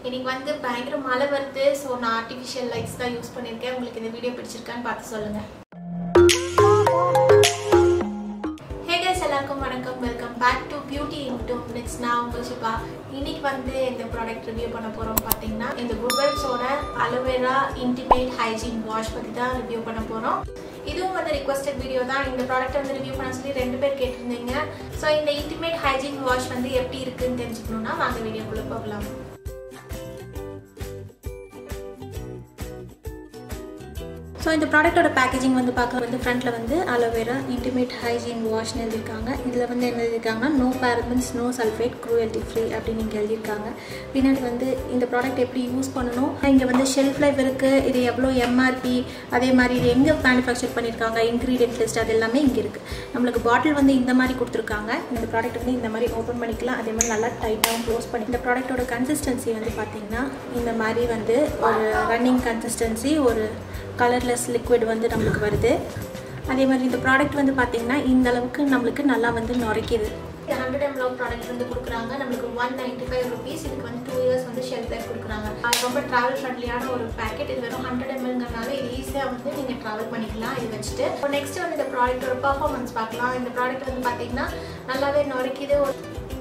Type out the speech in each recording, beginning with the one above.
இன்னைக்கு வந்து பயங்கர மழை வருது ஸோ நான் ஆர்டிஃபிஷியல் லைட்ஸ் தான் யூஸ் பண்ணியிருக்கேன் உங்களுக்கு இந்த வீடியோ பிடிச்சிருக்கான்னு பார்த்து சொல்லுங்கள் ஹே கைஸ் எல்லாருக்கும் வணக்கம் welcome back to beauty into next நான் உங்கள் ஷிபா இன்னைக்கு வந்து இந்த ப்ராடக்ட் ரிவ்யூ பண்ண போகிறோம் பார்த்தீங்கன்னா இந்த குட் வைப்ஸோட அலோவேரா இன்டிமேட் ஹைஜீன் வாஷ் பற்றி தான் ரிவ்யூ பண்ண போகிறோம் இதுவும் வந்து ரிக்வஸ்டட் வீடியோ தான் இந்த ப்ராடக்ட் வந்து ரிவ்யூ பண்ண சொல்லி ரெண்டு பேர் கேட்டிருந்தீங்க ஸோ இந்த இன்டிமேட் ஹைஜீன் வாஷ் வந்து எப்படி இருக்குன்னு தெரிஞ்சுக்கணுன்னா வாங்க வீடியோக்குள்ளே போகலாம் ஸோ இந்த ப்ராடக்ட்டோட பேக்கேஜிங் வந்து பார்க்க வந்து ஃப்ரண்ட்டில் வந்து அலோவேரா இன்டிமேட் ஹைஜீன் வாஷ்னு எழுதியிருக்காங்க இதில் வந்து என்ன எழுதியிருக்காங்கன்னா no parabens no sulphate cruelty free அப்படின்னு இங்கே எழுதியிருக்காங்க பின்னாடி வந்து இந்த ப்ராடக்ட் எப்படி யூஸ் பண்ணணும் இங்கே வந்து ஷெல்ஃப் லைஃப் இருக்குது இது எவ்வளோ எம்ஆர்பி அதே மாதிரி இது எங்கே மேனுஃபேக்சர் பண்ணியிருக்காங்க இன்க்ரீடியன்ட் லிஸ்ட் அது எல்லாமே இங்கே இருக்குது நம்மளுக்கு பாட்டில் வந்து இந்த மாதிரி கொடுத்துருக்காங்க இந்த ப்ராடக்ட் வந்து இந்த மாதிரி ஓப்பன் பண்ணிக்கலாம் அதே மாதிரி நல்லா டைட்டாகவும் க்ளோஸ் பண்ணி இந்த ப்ராடக்ட்டோட கன்சிஸ்டன்சி வந்து பார்த்திங்கன்னா இந்த மாதிரி வந்து ஒரு ரன்னிங் கன்சிஸ்டன்சி ஒரு கலர்லெஸ் லிக்விட் வந்து நம்மளுக்கு வருது அதே மாதிரி இந்த ப்ராடக்ட் வந்து பார்த்திங்கன்னா இந்த அளவுக்கு நம்மளுக்கு நல்லா வந்து நுரைக்குது ஹண்ட்ரட் எம்எல் ப்ராடக்ட் வந்து கொடுக்குறாங்க நம்மளுக்கு ஒன் நைன்டி ஃபைவ் ருபீஸ் இதுக்கு வந்து டூ இயர்ஸ் வந்து ஷெல்ஃப் லைஃப் கொடுக்குறாங்க அது ரொம்ப ட்ராவல் ஃப்ரெண்ட்லியான ஒரு பேக்கெட் இது வெறும் ஹண்ட்ரட் எம்எல்ங்கிறனால இது ஈஸியாக வந்து நீங்கள் ட்ராவல் பண்ணிக்கலாம் இது வச்சுட்டு இப்போ நெக்ஸ்ட் வந்து இந்த ப்ராடக்ட்டோட பர்ஃபார்மன்ஸ் பார்க்கலாம் இந்த ப்ராடக்ட் வந்து பார்த்திங்கன்னா நல்லாவே நுரைக்குது ஒரு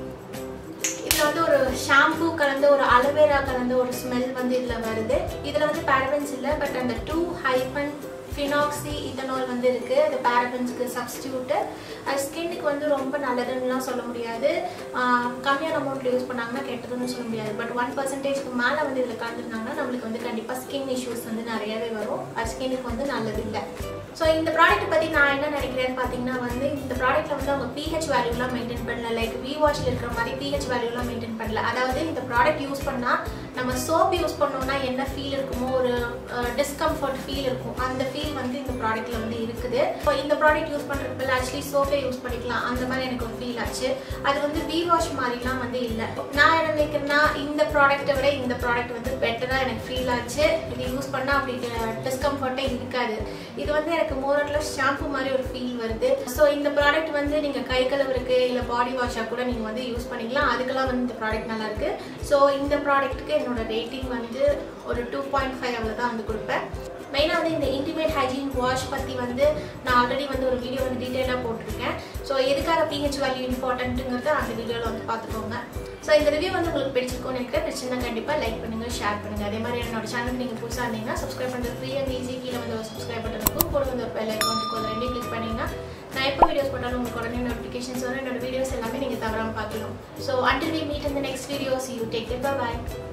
இதில் வந்து ஒரு ஷாம்பு கலந்த ஒரு அலோவேரா கலந்த ஒரு ஸ்மெல் வந்து இதில் வருது இதில் வந்து பேரபன்ஸ் இல்லை பட் அந்த டூ ஹைபன் ஃபினாக்சி இதனால் வந்து இருக்குது அது பேரபன்ஸ்க்கு சப்ஸ்டியூட்டு அது ஸ்கின்னுக்கு வந்து ரொம்ப நல்லதுன்னுலாம் சொல்ல முடியாது கம்மியான அமௌண்ட்டில் யூஸ் பண்ணாங்கன்னா கெட்டதுன்னு சொல்ல முடியாது பட் ஒன் பர்சன்டேஜ்க்கு மேலே வந்து இதில் கலந்துருந்தாங்கன்னா நம்மளுக்கு வந்து கண்டிப்பாக ஸ்கின் இஷ்யூஸ் வந்து நிறையவே வரும் அது ஸ்கின்னுக்கு வந்து நல்லது இல்லை ஸோ இந்த ப்ராடக்ட் பற்றி நான் என்ன நினைக்கிறேன்னு பார்த்தீங்கன்னா வந்து இந்த ப்ராடக்ட்டில் வந்து அவங்க பிஹெச் வேல்யூலாம் மெயின்டைன் பண்ணல லைக் வி வாஷில் இருக்கிற மாதிரி பிஹெச் வேல்யூலாம் மெயின்டைன் பண்ணல அதாவது இந்த ப்ராடக்ட் யூஸ் பண்ணால் நம்ம சோப் யூஸ் பண்ணோம்னா என்ன ஃபீல் இருக்குமோ ஒரு டிஸ்கம்ஃபர்ட் ஃபீல் இருக்கும் அந்த ஃபீல் வந்து இந்த ப்ராடக்ட்டில் வந்து இருக்குது இப்போ இந்த ப்ராடக்ட் யூஸ் பண்ணுறதுக்கு ஆக்சுவலி சோப்பே யூஸ் பண்ணிக்கலாம் அந்த மாதிரி எனக்கு ஒரு ஃபீல் ஆச்சு அது வந்து வி வாஷ் மாதிரிலாம் வந்து இல்லை நான் என்ன நினைக்கிறேன்னா இந்த ப்ராடக்ட்டை விட இந்த ப்ராடக்ட் வந்து பெட்டராக எனக்கு ஃபீல் ஆச்சு இது யூஸ் பண்ணால் அப்படி டிஸ்கம்ஃபர்ட்டே இருக்காது இது வந்து எனக்கு மோரட்ல ஷாம்பு மாதிரி ஒரு ஃபீல் வருது ஸோ இந்த ப்ராடக்ட் வந்து நீங்கள் கை கழுவுறதுக்கு இல்லை பாடி வாஷாக கூட நீங்கள் வந்து யூஸ் பண்ணிக்கலாம் அதுக்கெல்லாம் வந்து இந்த ப்ராடக்ட் நல்லா இருக்கு ஸோ இந்த ப்ராடக்ட்டுக்கு என்னோட ரேட்டிங் வந்து ஒரு டூ பாயிண்ட் ஃபைவ் அவ்வளோ தான் வந்து கொடுப்பேன் மெயினாக வந்து இந்த இன்டிமேட் ஹைஜீன் வாஷ் பற்றி வந்து நான் ஆல்ரெடி வந்து ஒரு வீடியோ வந்து டீட்டெயிலாக போட்டிருக்கேன் ஸோ எதுக்காக பிஹெச் வேல்யூ இம்பார்ட்டன்ட்டுங்கிறத அந்த வீடியோவில் வந்து பார்த்துக்கோங்க ஸோ இந்த ரிவ்யூ வந்து உங்களுக்கு பிடிச்சிருக்கும்னு நினைக்கிறேன் பிடிச்சிருந்தா கண்டிப்பாக லைக் பண்ணுங்கள் ஷேர் பண்ணுங்கள் அதே மாதிரி என்னோட சேனலுக்கு நீங்கள் புதுசாக இருந்தீங்கன்னா சப்ஸ்கிரைப் பண்ணுறது ஃப்ரீ அண்ட் ஈஸி கீழே வந்து ஒரு சப்ஸ்கிரைப் பட்டன் இருக்கும் கூட வந்து ஒரு பெல் ஐக்கான் இருக்கும் அதை ரெண்டையும் கிளிக் பண்ணிங்கன்னா நான் எப்போ வீடியோஸ் போட்டாலும் உங்களுக்கு உடனே நோட்டிஃபிகேஷன்ஸ் வரும் என்னோட வீடியோஸ் எல்லாமே நீங்கள் தவறாமல் பார்க்கலாம் ஸோ அண்டில் வி மீட் இந்த next videos you take bye